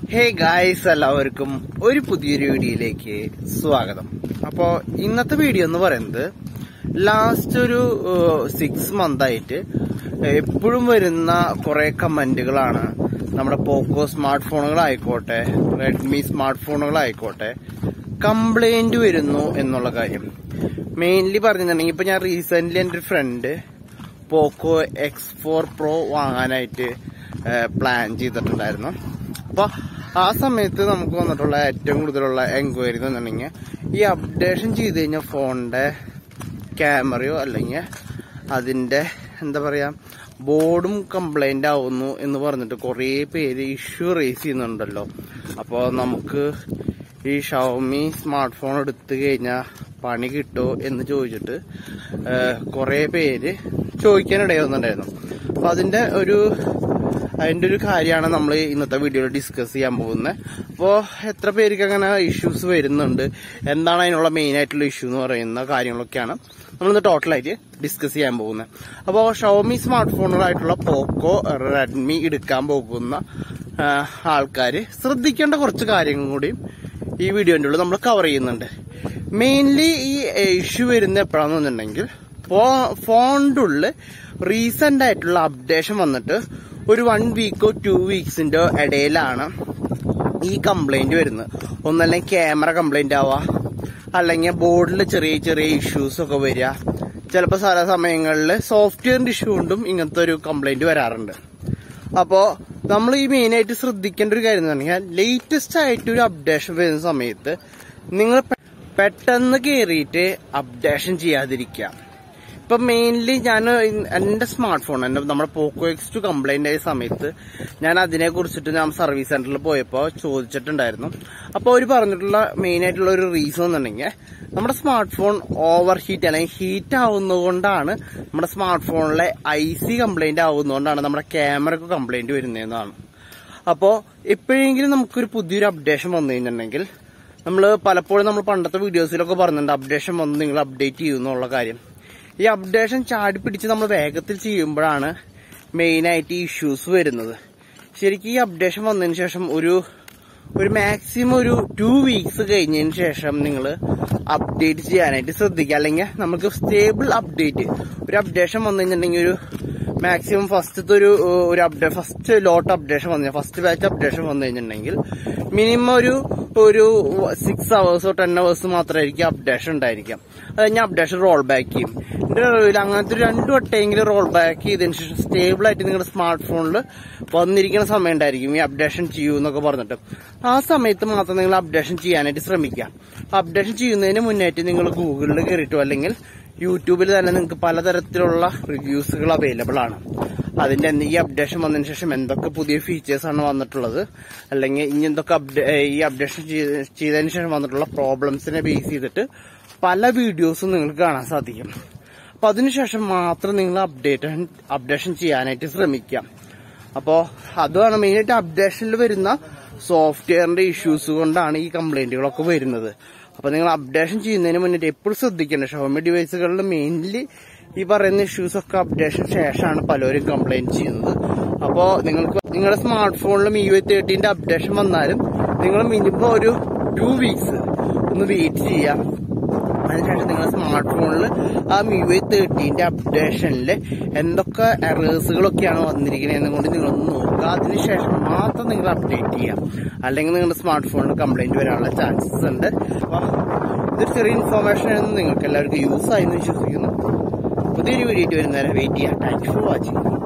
hey guys എല്ലാവർക്കും ഒരു പുതിയൊരു വീഡിയോയിലേക്ക് സ്വാഗതം അപ്പോ ഇന്നത്തെ വീഡിയോ എന്ന് പറയുന്നത് ലാസ്റ്റ് ഒരു സിക്സ് മന്ത് ആയിട്ട് എപ്പോഴും വരുന്ന കുറെ കമന്റുകളാണ് നമ്മുടെ പോക്കോ സ്മാർട്ട് ഫോണുകളായിക്കോട്ടെ റെഡ്മി സ്മാർട്ട് ഫോണുകളായിക്കോട്ടെ കംപ്ലൈന്റ് വരുന്നു എന്നുള്ള കാര്യം മെയിൻലി പറഞ്ഞിട്ടുണ്ടെങ്കിൽ ഇപ്പൊ ഞാൻ റീസെന്റ് എന്റെ ഒരു friend Poco X four pro വാങ്ങാനായിട്ട് പ്ലാൻ ചെയ്തിട്ടുണ്ടായിരുന്നു അപ്പൊ ആ സമയത്ത് നമുക്ക് വന്നിട്ടുള്ള ഏറ്റവും കൂടുതലുള്ള എൻക്വയറി എന്ന് പറഞ്ഞിട്ടുണ്ടെങ്കിൽ ഈ അപ്ഡേഷൻ ചെയ്ത് കഴിഞ്ഞാൽ ഫോണിന്റെ ക്യാമറയോ അല്ലെങ്കിൽ അതിന്റെ എന്താ പറയാ ബോർഡും കംപ്ലൈന്റ് ആവുന്നു എന്ന് പറഞ്ഞിട്ട് കുറേ പേര് ഇഷ്യൂ റേസ് ചെയ്യുന്നുണ്ടല്ലോ അപ്പോൾ നമുക്ക് ഈ ഷവമി സ്മാർട്ട് ഫോൺ എടുത്തു കഴിഞ്ഞാൽ പണി കിട്ടോ എന്ന് ചോദിച്ചിട്ട് കുറെ പേര് ചോദിക്കാനിടയാവുന്നുണ്ടായിരുന്നു അപ്പൊ അതിന്റെ ഒരു അതിന്റെ ഒരു കാര്യമാണ് നമ്മൾ ഇന്നത്തെ വീഡിയോയിൽ ഡിസ്കസ് ചെയ്യാൻ പോകുന്നത് അപ്പോൾ എത്ര പേർക്ക് അങ്ങനെ ഇഷ്യൂസ് വരുന്നുണ്ട് എന്താണ് അതിനുള്ള മെയിൻ ആയിട്ടുള്ള ഇഷ്യൂ എന്ന് പറയുന്ന കാര്യങ്ങളൊക്കെയാണ് നമ്മളിന്ന് ടോട്ടലായിട്ട് ഡിസ്കസ് ചെയ്യാൻ പോകുന്നത് അപ്പോൾ ഷോമി സ്മാർട്ട് ഫോണുകളായിട്ടുള്ള പോക്കോ റെഡ്മി എടുക്കാൻ പോകുന്ന ആൾക്കാർ ശ്രദ്ധിക്കേണ്ട കുറച്ച് കാര്യങ്ങൾ കൂടിയും ഈ വീഡിയോന്റെ ഉള്ളിൽ നമ്മൾ കവർ ചെയ്യുന്നുണ്ട് മെയിൻലി ഈ ഇഷ്യൂ വരുന്ന എപ്പോഴാന്ന് പറഞ്ഞിട്ടുണ്ടെങ്കിൽ ഫോണിന്റെ ഉള്ളിൽ റീസെന്റ് ആയിട്ടുള്ള അപ്ഡേഷൻ വന്നിട്ട് ഒരു വൺ വീക്കോ ടു വീക്സിന്റെ ഇടയിലാണ് ഈ കംപ്ലൈന്റ് വരുന്നത് ഒന്നല്ലെങ്കിൽ ക്യാമറ കംപ്ലൈന്റ് ആവാ അല്ലെങ്കിൽ ബോർഡിൽ ചെറിയ ചെറിയ ഇഷ്യൂസ് ഒക്കെ വരിക ചിലപ്പോൾ ചില സമയങ്ങളിൽ സോഫ്റ്റ്വെയറിന്റെ ഇഷ്യൂ കൊണ്ടും ഇങ്ങനത്തെ ഒരു കംപ്ലൈന്റ് വരാറുണ്ട് അപ്പോ നമ്മൾ ഈ മെയിൻ ആയിട്ട് ശ്രദ്ധിക്കേണ്ട ഒരു കാര്യം എന്ന് പറഞ്ഞാൽ ലേറ്റസ്റ്റ് ആയിട്ട് ഒരു അപ്ഡേഷൻ വരുന്ന സമയത്ത് നിങ്ങൾ പെട്ടെന്ന് കയറിയിട്ട് അപ്ഡേഷൻ ചെയ്യാതിരിക്കുക ഇപ്പൊ മെയിൻലി ഞാൻ എന്റെ സ്മാർട്ട് ഫോൺ എന്റെ നമ്മുടെ പോക്കോ എക്സ് ടു കംപ്ലൈന്റ് ആയ സമയത്ത് ഞാൻ അതിനെ കുറിച്ചിട്ട് ഞാൻ സർവീസ് സെന്ററിൽ പോയപ്പോൾ ചോദിച്ചിട്ടുണ്ടായിരുന്നു അപ്പോൾ അവർ പറഞ്ഞിട്ടുള്ള മെയിൻ ആയിട്ടുള്ള ഒരു റീസൺ എന്നുണ്ടെങ്കിൽ നമ്മുടെ സ്മാർട്ട് ഫോൺ ഓവർ ഹീറ്റ് അല്ലെങ്കിൽ ഹീറ്റ് ആവുന്നതുകൊണ്ടാണ് നമ്മുടെ സ്മാർട്ട് ഫോണിലെ ഐ സി കംപ്ലൈന്റ് ആവുന്നതുകൊണ്ടാണ് നമ്മുടെ ക്യാമറക്ക് കംപ്ലൈന്റ് വരുന്നതെന്നാണ് അപ്പോൾ എപ്പോഴെങ്കിലും നമുക്കൊരു പുതിയൊരു അപ്ഡേഷൻ വന്നു കഴിഞ്ഞിട്ടുണ്ടെങ്കിൽ നമ്മൾ പലപ്പോഴും നമ്മൾ പണ്ടത്തെ വീഡിയോസിലൊക്കെ പറഞ്ഞിട്ടുണ്ട് അപ്ഡേഷൻ വന്ന് നിങ്ങൾ അപ്ഡേറ്റ് ചെയ്യുന്നുള്ള കാര്യം ഈ അപ്ഡേഷൻ ചാടി പിടിച്ച് നമ്മൾ വേഗത്തിൽ ചെയ്യുമ്പോഴാണ് മെയിനായിട്ട് ഈ ഇഷ്യൂസ് വരുന്നത് ശരിക്കും ഈ അപ്ഡേഷൻ വന്നതിന് ശേഷം ഒരു ഒരു മാക്സിമം ഒരു ടു വീക്സ് കഴിഞ്ഞതിന് ശേഷം നിങ്ങൾ അപ്ഡേറ്റ് ചെയ്യാനായിട്ട് ശ്രദ്ധിക്കുക അല്ലെങ്കിൽ നമുക്ക് സ്റ്റേബിൾ അപ്ഡേറ്റ് ഒരു അപ്ഡേഷൻ വന്നു കഴിഞ്ഞിട്ടുണ്ടെങ്കിൽ ഒരു മാക്സിമം ഫസ്റ്റത്തെ ഒരു ഒരു അപ്ഡേറ്റ് ഫസ്റ്റ് ലോട്ട് അപ്ഡേഷൻ വന്നു ഫസ്റ്റ് ബാച്ച് അപ്ഡേഷൻ വന്നു കഴിഞ്ഞിട്ടുണ്ടെങ്കിൽ മിനിമം ഒരു ഒരു സിക്സ് അവേഴ്സോ ടെൻ അവേഴ്സ് മാത്രമായിരിക്കും അപ്ഡേഷൻ ഉണ്ടായിരിക്കാം അത് കഴിഞ്ഞാൽ അപ്ഡേഷൻ റോൾ ബാക്ക് ചെയ്യും എന്റെ അറിവിൽ അങ്ങനത്തെ ഒരു രണ്ടു വട്ടമെങ്കിലും റോൾ ബാക്ക് ചെയ്തതിനു ശേഷം സ്റ്റേബിൾ ആയിട്ട് നിങ്ങളുടെ സ്മാർട്ട് ഫോണിൽ വന്നിരിക്കുന്ന സമയം ഉണ്ടായിരിക്കും ഈ അപ്ഡേഷൻ ചെയ്യൂ എന്നൊക്കെ പറഞ്ഞിട്ട് ആ സമയത്ത് മാത്രം നിങ്ങൾ അപ്ഡേഷൻ ചെയ്യാനായിട്ട് ശ്രമിക്കുക അപ്ഡേഷൻ ചെയ്യുന്നതിന് മുന്നായിട്ട് നിങ്ങൾ ഗൂഗിളിൽ കയറിയിട്ടോ അല്ലെങ്കിൽ യൂട്യൂബിൽ തന്നെ നിങ്ങൾക്ക് പലതരത്തിലുള്ള റിവ്യൂസുകൾ അവൈലബിൾ ആണ് അതിന്റെ ഈ അപ്ഡേഷൻ വന്നതിന് ശേഷം എന്തൊക്കെ പുതിയ ഫീച്ചേഴ്സ് ആണ് വന്നിട്ടുള്ളത് അല്ലെങ്കിൽ ഇനി എന്തൊക്കെ ഈ അപ്ഡേഷൻ ചെയ്തതിന് ശേഷം വന്നിട്ടുള്ള പ്രോബ്ലംസിനെ ബേസ് ചെയ്തിട്ട് പല വീഡിയോസും നിങ്ങൾക്ക് കാണാൻ സാധിക്കും അപ്പൊ അതിനുശേഷം മാത്രം നിങ്ങൾ അപ്ഡേറ്റ് അപ്ഡേഷൻ ചെയ്യാനായിട്ട് ശ്രമിക്കാം അപ്പോ അതാണ് മെയിനായിട്ട് അപ്ഡേഷനിൽ വരുന്ന സോഫ്റ്റ്വെയറിന്റെ ഇഷ്യൂസ് കൊണ്ടാണ് ഈ കംപ്ലൈന്റുകളൊക്കെ വരുന്നത് അപ്പൊ നിങ്ങൾ അപ്ഡേഷൻ ചെയ്യുന്നതിന് മുന്നിട്ട് എപ്പോഴും ശ്രദ്ധിക്കേണ്ട ഷോമി ഡിവൈസുകളിൽ മെയിൻലി ഈ പറയുന്ന ഇഷ്യൂസ് ഒക്കെ അപ്ഡേഷൻ ശേഷമാണ് പലരും കംപ്ലൈന്റ് ചെയ്യുന്നത് അപ്പോ നിങ്ങൾക്ക് നിങ്ങളുടെ സ്മാർട്ട് ഫോണിലും ഇ വൈ തേർട്ടീന്റെ അപ്ഡേഷൻ വന്നാലും നിങ്ങൾ മിനിമം ഒരു ടു വീക്സ് ഒന്ന് വെയിറ്റ് ചെയ്യാം അതിനുശേഷം നിങ്ങളുടെ സ്മാർട്ട് ഫോണിൽ ആ MIUI തേർട്ടീന്റെ അപ്ഡേഷനിൽ എന്തൊക്കെ എറേഴ്സുകളൊക്കെയാണ് വന്നിരിക്കുന്നത് കൊണ്ട് നിങ്ങൾ ഒന്ന് നോക്കുക അതിനുശേഷം മാത്രം നിങ്ങൾ അപ്ഡേറ്റ് ചെയ്യാം അല്ലെങ്കിൽ നിങ്ങളുടെ സ്മാർട്ട് ഫോണിൽ കംപ്ലൈന്റ് വരാനുള്ള ചാൻസസ് ഉണ്ട് അപ്പൊ ഇതൊരു ചെറിയ ഇൻഫോർമേഷൻ ആയിരുന്നു നിങ്ങൾക്ക് എല്ലാവർക്കും യൂസ് ആയെന്ന് വിശ്വസിക്കുന്നു പുതിയൊരു വീഡിയോ വരുന്നവരെ വെയിറ്റ് ചെയ്യാം താങ്ക് ഫോർ വാച്ചിങ്